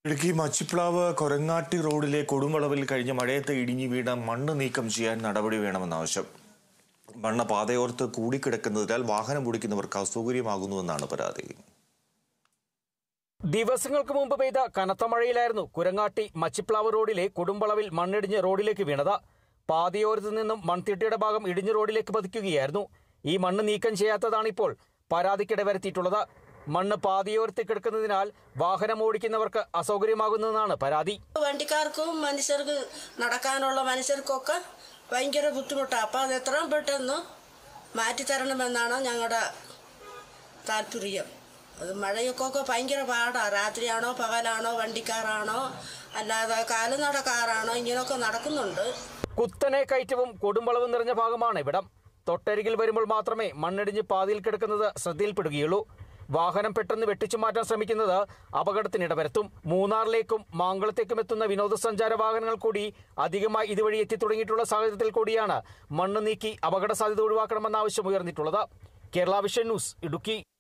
ഇടുക്കി മച്ചിപ്ലാവ് കൊരങ്ങാട്ടി റോഡിലെ കൊടുംവളവിൽ കഴിഞ്ഞ മഴയത്ത് ഇടിഞ്ഞു വീണ മണ്ണ് നീക്കം ചെയ്യാൻ നടപടി വേണമെന്ന ആവശ്യം മണ്ണ് പാതയോർത്ത് കൂടിക്കിടക്കുന്നതിനാൽ വാഹനം ഓടിക്കുന്നവർക്ക് അസൗകര്യമാകുന്നുവെന്നാണ് പരാതി ദിവസങ്ങൾക്ക് മുമ്പ് പെയ്ത കനത്ത മഴയിലായിരുന്നു കുരങ്ങാട്ടി മച്ചിപ്ലാവ് റോഡിലെ കൊടുമ്പളവിൽ മണ്ണിടിഞ്ഞ് റോഡിലേക്ക് വീണത് പാതയോരത്ത് നിന്നും മൺതിട്ടയുടെ ഭാഗം ഇടിഞ്ഞ് റോഡിലേക്ക് പതിക്കുകയായിരുന്നു ഈ മണ്ണ് നീക്കം ചെയ്യാത്തതാണിപ്പോൾ പരാതിക്കിട വരുത്തിയിട്ടുള്ളത് മണ്ണ് പാതയോരത്ത് കിടക്കുന്നതിനാൽ വാഹനം ഓടിക്കുന്നവർക്ക് അസൗകര്യമാകുന്നതെന്നാണ് പരാതി വണ്ടിക്കാർക്കും മനുഷ്യർക്ക് നടക്കാനുള്ള മനുഷ്യർക്കൊക്കെ ഭയങ്കര ബുദ്ധിമുട്ടാണ് അപ്പം അത് എത്രയും പെട്ടെന്ന് മാറ്റിത്തരണമെന്നാണ് ഞങ്ങളുടെ താല്പര്യം അത് മഴയൊക്കെ ഭയങ്കര പാടാണ് രാത്രിയാണോ പകലാണോ വണ്ടിക്കാറാണോ അല്ലാതെ കാലുനടക്കാറാണോ ഇങ്ങനെയൊക്കെ നടക്കുന്നുണ്ട് കുത്തനെ കയറ്റവും കൊടുമ്പളവും നിറഞ്ഞ ഭാഗമാണ് ഇവിടം തൊട്ടരികിൽ വരുമ്പോൾ മാത്രമേ മണ്ണിടിഞ്ഞ് പാതിയിൽ കിടക്കുന്നത് ശ്രദ്ധയിൽപ്പെടുകയുള്ളൂ വാഹനം പെട്ടെന്ന് വെട്ടിച്ചു മാറ്റാൻ ശ്രമിക്കുന്നത് അപകടത്തിനിട വരുത്തും മൂന്നാറിലേക്കും മാങ്കളത്തേക്കും എത്തുന്ന വിനോദസഞ്ചാര വാഹനങ്ങൾ കൂടി അധികമായി ഇതുവഴി എത്തി തുടങ്ങിയിട്ടുള്ള സാഹചര്യത്തിൽ കൂടിയാണ് മണ്ണ് നീക്കി അപകട സാധ്യത ഒഴിവാക്കണമെന്ന ആവശ്യം ഉയർന്നിട്ടുള്ളത് കേരള വിഷൻ ന്യൂസ് ഇടുക്കി